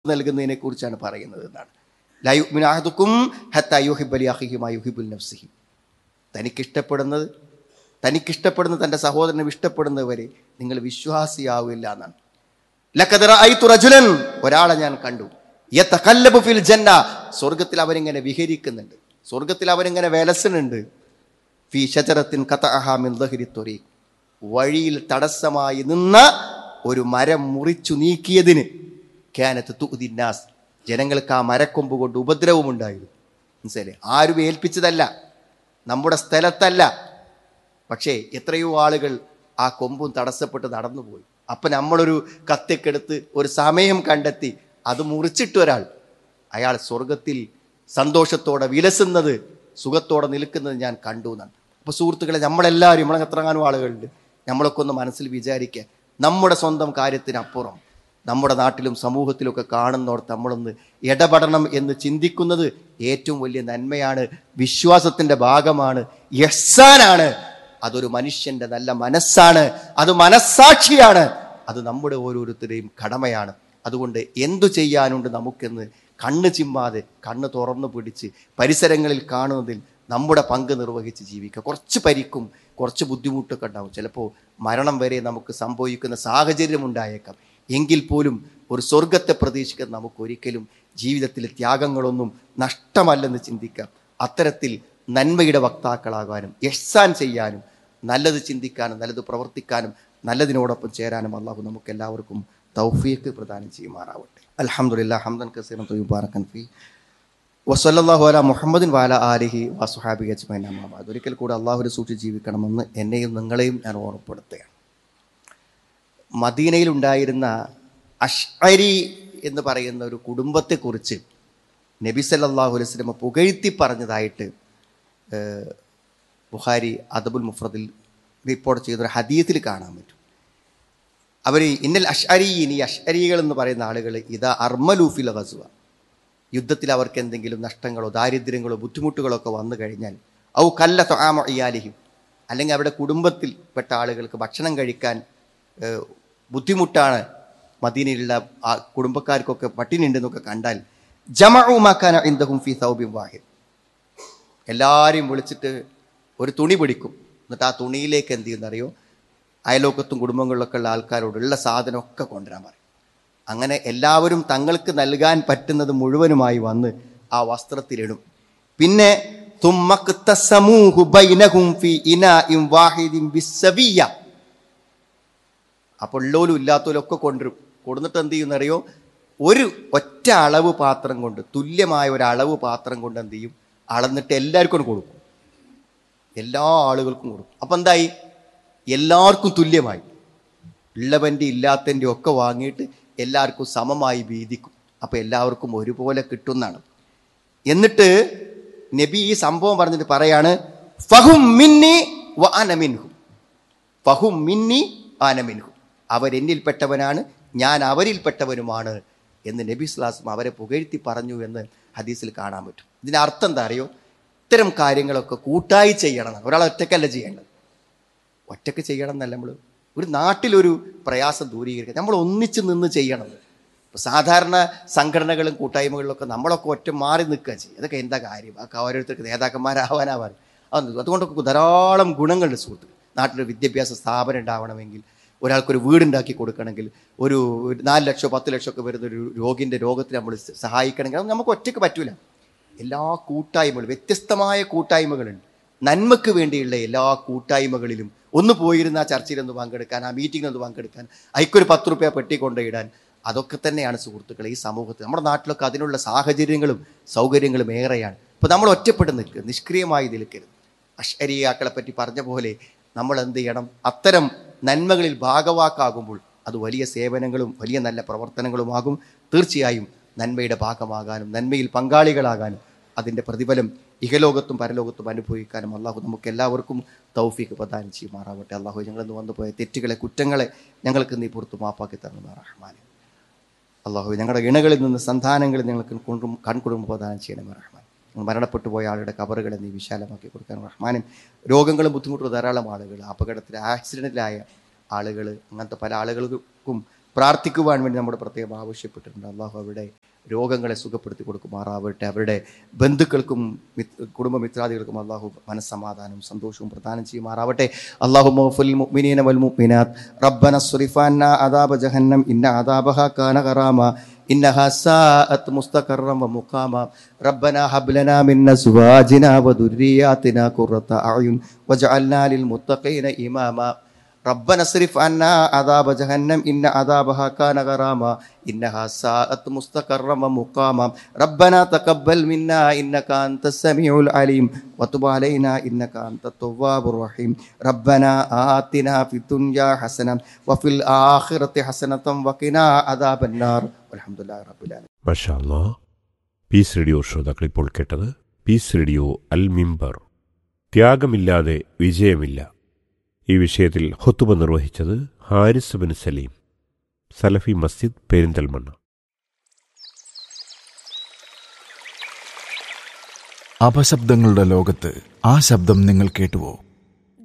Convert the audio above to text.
നൽകുന്നതിനെ കുറിച്ചാണ് പറയുന്നത് എന്നാണ് ലയുമിനാഹദുക്കും ഹത്തായുഹിബലി അഹിഹിമായി യുഹിബുൽ നഫ്സിഹി തനിക്കിഷ്ടപ്പെടുന്നത് തനിക്കിഷ്ടപ്പെടുന്ന തൻ്റെ സഹോദരനും ഇഷ്ടപ്പെടുന്നവരെ നിങ്ങൾ വിശ്വാസിയാവില്ല എന്നാണ് ലക്കദറ ഐതു റജുലൻ ഒരാളെ ഞാൻ കണ്ടു യതഖല്ലബു ഫിൽ ജന്ന സ്വർഗത്തിൽ അവരിങ്ങനെ വിഹരിക്കുന്നുണ്ട് സ്വർഗത്തിൽ അവരിങ്ങനെ വിലസുന്നുണ്ട് ഫി ഷജറത്തിൻ ഖതഅഹ മിൻ ദഹരി ത്വരീഖ് വഴിയിൽ തടസ്സമായി നിന്ന ഒരു മരം മുറിച്ചു നീക്കിയതിന് കാനത്ത് തുദിന്നാസ് ജനങ്ങൾക്ക് ആ മരക്കൊമ്പ് കൊണ്ട് ഉപദ്രവമുണ്ടായിരുന്നു മനസ്സിലെ ആരും ഏൽപ്പിച്ചതല്ല നമ്മുടെ സ്ഥലത്തല്ല പക്ഷേ എത്രയോ ആളുകൾ ആ കൊമ്പും തടസ്സപ്പെട്ട് നടന്നുപോയി അപ്പം നമ്മളൊരു കത്തിക്കെടുത്ത് ഒരു സമയം കണ്ടെത്തി അത് മുറിച്ചിട്ട് ഒരാൾ അയാൾ സ്വർഗത്തിൽ സന്തോഷത്തോടെ വിലസുന്നത് സുഖത്തോടെ നിൽക്കുന്നത് ഞാൻ കണ്ടു എന്നാണ് അപ്പോൾ സുഹൃത്തുക്കളെ നമ്മളെല്ലാവരും നമ്മളെ എത്രങ്ങാനും ആളുകളുണ്ട് നമ്മളൊക്കെ ഒന്ന് മനസ്സിൽ വിചാരിക്കുക നമ്മുടെ സ്വന്തം കാര്യത്തിനപ്പുറം നമ്മുടെ നാട്ടിലും സമൂഹത്തിലൊക്കെ കാണുന്നോടത്ത് നമ്മളൊന്ന് ഇടപെടണം എന്ന് ചിന്തിക്കുന്നത് ഏറ്റവും വലിയ നന്മയാണ് വിശ്വാസത്തിൻ്റെ ഭാഗമാണ് യഹ്സാനാണ് അതൊരു മനുഷ്യന്റെ നല്ല മനസ്സാണ് അത് മനസ്സാക്ഷിയാണ് അത് നമ്മുടെ ഓരോരുത്തരുടെയും കടമയാണ് അതുകൊണ്ട് എന്തു ചെയ്യാനുണ്ട് നമുക്കെന്ന് കണ്ണ് ചിമ്മാതെ കണ്ണ് തുറന്നു പിടിച്ച് പരിസരങ്ങളിൽ കാണുന്നതിൽ നമ്മുടെ പങ്ക് നിർവഹിച്ച് ജീവിക്കുക കുറച്ച് പരിക്കും കുറച്ച് ബുദ്ധിമുട്ടൊക്കെ ഉണ്ടാവും ചിലപ്പോൾ മരണം വരെ നമുക്ക് സംഭവിക്കുന്ന സാഹചര്യം ഉണ്ടായേക്കാം എങ്കിൽ പോലും ഒരു സ്വർഗത്തെ പ്രതീക്ഷിക്കുന്ന നമുക്ക് ഒരിക്കലും ജീവിതത്തിലെ ത്യാഗങ്ങളൊന്നും നഷ്ടമല്ലെന്ന് ചിന്തിക്കാം അത്തരത്തിൽ നന്മയുടെ വക്താക്കളാകാനും യഹ്സാൻ ചെയ്യാനും നല്ലത് ചിന്തിക്കാനും നല്ലത് പ്രവർത്തിക്കാനും നല്ലതിനോടൊപ്പം ചേരാനും അള്ളാഹു നമുക്ക് എല്ലാവർക്കും തൗഫീക്ക് പ്രദാനം ചെയ്യുമാറാവട്ടെ അൽഹംദുലില്ലാ ഹംദൻ കസീറൻ തൊയ്യുബാറക്കൻ ഫി വസല്ലാഹു അല മുഹമ്മദിൻ വാല ആലിഹി വസുഹാബി അജ്മൈൻ അമ്മാബാദ് ഒരിക്കൽ കൂടെ അള്ളാഹുരെ സൂക്ഷിച്ച് ജീവിക്കണമെന്ന് എന്നെയും നിങ്ങളെയും ഞാൻ ഓർമ്മപ്പെടുത്തുകയാണ് മദീനയിലുണ്ടായിരുന്ന അഷ്അരി എന്ന് പറയുന്ന ഒരു കുടുംബത്തെക്കുറിച്ച് നബി സല്ലല്ലാഹു അലൈഹി വസല്ലം പുകഴ്ത്തി പറഞ്ഞതായിട്ട് ഏഹ്, ബുഖാരി അദബുൽ മുഫ്രദിൽ റിപ്പോർട്ട് ചെയ്തൊരു ഹദീത്തിൽ കാണാൻ പറ്റും അവർ ഇന്നൽ അഷ്അരീൻ ഈ അഷ്അരികൾ എന്ന് പറയുന്ന ആളുകൾ ഇതാ അർമലൂഫിൽ ഗസുവ യുദ്ധത്തിൽ അവർക്ക് എന്തെങ്കിലും നഷ്ടങ്ങളോ ദാരിദ്ര്യങ്ങളോ ബുദ്ധിമുട്ടുകളോ ഒക്കെ വന്നു കഴിഞ്ഞാൽ ഔ കല്ല തൊആമ ഇയാലിഹിം അല്ലെങ്കിൽ അവരുടെ കുടുംബത്തിൽപ്പെട്ട ആളുകൾക്ക് ഭക്ഷണം കഴിക്കാൻ ഏഹ്, ബുദ്ധിമുട്ടാണ് മദീനയിലുള്ള ആ കുടുംബക്കാർക്കൊക്കെ പട്ടിണി ഉണ്ടെന്നൊക്കെ കണ്ടാൽ ജമഉമാക്കാന ഇന്ദഹും ഫി സൗബിൻ വാഹിദ് എല്ലാവരെയും വിളിച്ചിട്ട് ഒരു തുണി പിടിക്കും എന്നിട്ട് ആ തുണിയിലേക്ക് എന്ത് ചെയ്യുന്നറിയോ അയലോക്കത്തും കുടുംബങ്ങളിലൊക്കെ ഉള്ള ആൾക്കാരോടുള്ള സാധനമൊക്കെ കൊണ്ടുവരാൻ പറയും അങ്ങനെ എല്ലാവരും തങ്ങൾക്ക് നൽകാൻ പറ്റുന്നത് മുഴുവനുമായി വന്ന് ആ വസ്ത്രത്തിലിടും പിന്നെ തുമ്മഖ്തസമൂഹു ബൈനഹും ഫീ ഇനാഇൻ വാഹിദിൻ ബിസ്സവിയ്യ അപ്പോൾ ഉള്ളോലും ഇല്ലാത്തവരും ഒക്കെ കൊണ്ടുവരും കൊടുന്നിട്ട് എന്ത് ചെയ്യുന്നറിയോ ഒരു ഒറ്റ അളവ് പാത്രം കൊണ്ട് തുല്യമായ ഒരു അളവ് പാത്രം കൊണ്ട് എന്ത് ചെയ്യും അളന്നിട്ട് എല്ലാവർക്കും കൊണ്ട് കൊടുക്കും എല്ലാ ആളുകൾക്കും കൊടുക്കും അപ്പം എന്തായി എല്ലാവർക്കും തുല്യമായി ഉള്ളവൻ്റെ ഇല്ലാത്തൻ്റെ ഒക്കെ വാങ്ങിയിട്ട് എല്ലാവർക്കും സമമായി വീതിക്കും അപ്പം എല്ലാവർക്കും ഒരുപോലെ കിട്ടുന്നതാണ് എന്നിട്ട് നബി ഈ സംഭവം പറഞ്ഞിട്ട് പറയാണ് ഫഹും മിന്നി വ അനമിൻഹു ഫഹും മിന്നി ആനമിൻഹു അവരെന്നിൽപ്പെട്ടവനാണ് ഞാൻ അവരിൽപ്പെട്ടവനുമാണ് എന്ന് നബി സ്ലാസം അവരെ പുകഴ്ത്തി പറഞ്ഞു എന്ന് ഹദീസിൽ കാണാൻ പറ്റും ഇതിൻ്റെ അർത്ഥം എന്താ അറിയോ ഇത്തരം കാര്യങ്ങളൊക്കെ കൂട്ടായി ചെയ്യണം എന്നാണ്. ഒരാൾ ഒറ്റക്കല്ല ചെയ്യേണ്ടത് ഒറ്റക്ക് ചെയ്യണം എന്നല്ല നമ്മൾ ഒരു നാട്ടിലൊരു പ്രയാസം ദൂരീകരിക്കുക നമ്മൾ ഒന്നിച്ച് നിന്ന് ചെയ്യണം ഇപ്പോൾ സാധാരണ സംഘടനകളും കൂട്ടായ്മകളിലൊക്കെ നമ്മളൊക്കെ ഒറ്റ മാറി നിൽക്കുക ചെയ്യും അതൊക്കെ എന്താ കാര്യം അതൊക്കെ ഓരോരുത്തർക്ക് നേതാക്കന്മാരാവാനാവാൻ അത് അതുകൊണ്ടൊക്കെ ധാരാളം ഗുണങ്ങളുണ്ട് സുഹൃത്തുക്കൾ നാട്ടിലൊരു വിദ്യാഭ്യാസ സ്ഥാപനം ഉണ്ടാവണമെങ്കിൽ ഒരാൾക്കൊരു വീടുണ്ടാക്കി കൊടുക്കണമെങ്കിൽ ഒരു ഒരു നാല് ലക്ഷമോ പത്ത് ലക്ഷമോ ഒക്കെ വരുന്ന ഒരു രോഗിൻ്റെ രോഗത്തിന് നമ്മൾ സഹായിക്കണമെങ്കിൽ അത് നമുക്ക് ഒറ്റയ്ക്ക് പറ്റൂല എല്ലാ കൂട്ടായ്മകളും വ്യത്യസ്തമായ കൂട്ടായ്മകളുണ്ട് നന്മക്ക് വേണ്ടിയുള്ള എല്ലാ കൂട്ടായ്മകളിലും ഒന്ന് പോയിരുന്ന ആ ചർച്ചയിൽ ഒന്ന് പങ്കെടുക്കാൻ ആ മീറ്റിംഗിൽ ഒന്ന് പങ്കെടുക്കാൻ അതിക്കൊരു പത്ത് റുപ്യ പെട്ടി കൊണ്ടുപോയിടാൻ അതൊക്കെ തന്നെയാണ് സുഹൃത്തുക്കളെ ഈ സമൂഹത്തിൽ നമ്മുടെ നാട്ടിലൊക്കെ അതിനുള്ള സാഹചര്യങ്ങളും സൗകര്യങ്ങളും ഏറെയാണ് ഇപ്പോൾ നമ്മൾ ഒറ്റപ്പെട്ട് നിൽക്കുക നിഷ്ക്രിയമായി നിൽക്കരുത് അഷരിയാക്കളെ പറ്റി പറഞ്ഞ പോലെ നമ്മൾ എന്ത് ചെയ്യണം അത്തരം നന്മകളിൽ ഭാഗവാക്കാകുമ്പോൾ അത് വലിയ സേവനങ്ങളും വലിയ നല്ല പ്രവർത്തനങ്ങളുമാകും തീർച്ചയായും നന്മയുടെ ഭാഗമാകാനും നന്മയിൽ പങ്കാളികളാകാനും അതിൻ്റെ പ്രതിഫലം ഇഹലോകത്തും പരലോകത്തും അനുഭവിക്കാനും അള്ളാഹു നമുക്ക് എല്ലാവർക്കും തൗഫീക്ക് പ്രദാനം ചെയ്യുമാറാവട്ടെ അള്ളാഹു ഞങ്ങളിന്ന് വന്നുപോയ തെറ്റുകളെ കുറ്റങ്ങളെ ഞങ്ങൾക്ക് നീ പുറത്ത് മാപ്പാക്കി തരണം റഹ്മാനെ അള്ളാഹു ഞങ്ങളുടെ ഇണകളിൽ നിന്ന് സന്താനങ്ങളിൽ ഞങ്ങൾക്ക് കൊണ്ടും കൺകുടുംബ പ്രദാനം ചെയ്യണം റഹ്മാൻ ഞങ്ങൾ മരണപ്പെട്ടു പോയ ആളുടെ കബറുകളെ നീ വിശാലമാക്കി കൊടുക്കാൻ റഹ്മാനും രോഗങ്ങളും ബുദ്ധിമുട്ടുള്ള ധാരാളം ആളുകൾ അപകടത്തിൽ ആക്സിഡൻറ്റിലായ ആളുകൾ അങ്ങനത്തെ പല ആളുകൾക്കും പ്രാർത്ഥിക്കുവാൻ വേണ്ടി നമ്മുടെ പ്രത്യേകം ആവശ്യപ്പെട്ടിട്ടുണ്ട് അള്ളാഹു അവരുടെ രോഗങ്ങളെ സുഖപ്പെടുത്തി കൊടുക്കുമാറാവട്ടെ അവരുടെ ബന്ധുക്കൾക്കും മിത്- കുടുംബമിത്രാദികൾക്കും അള്ളാഹു മനസ്സമാധാനവും സന്തോഷവും പ്രദാനം ചെയ്യുമാറാവട്ടെ അള്ളാഹു മോഫുൽ മുഅ്മിനീന വൽ മുഅ്മിനാത്ത് റബ്ബന സ്രിഫാന അദാബ ജഹന്നം ഇന്ന അദാബഹ കാന ഖറാമ إنها ساءت مستقرا ومقاما ربنا هب لنا من أزواجنا وذرياتنا قرة أعين واجعلنا للمتقين إماما ربنا اصرف عنا عذاب جهنم إن عذابها كان غراما إنها ساءت مستقرا ومقاما ربنا تقبل منا إنك أنت السميع العليم وتب علينا إنك أنت التواب الرحيم ربنا آتنا في الدنيا حسنة وفي الآخرة حسنة وقنا عذاب النار والحمد لله رب العالمين മഷാല്ലാ പീസ് റേഡിയോ ശ്രോതാക്കൾ ഇപ്പോൾ കേട്ടത് പീസ് റേഡിയോ അൽ മിമ്പർ ത്യാഗമില്ലാതെ വിജയമില്ല ഈ വിഷയത്തിൽ ഹൊത്തുബ നിർവഹിച്ചത് ഹാരിസ് ബിൻ സലീം സലഫി മസ്ജിദ് പെരിന്തൽമണ്ണ അപശബ്ദങ്ങളുടെ ലോകത്ത് ആ ശബ്ദം നിങ്ങൾ കേട്ടുവോ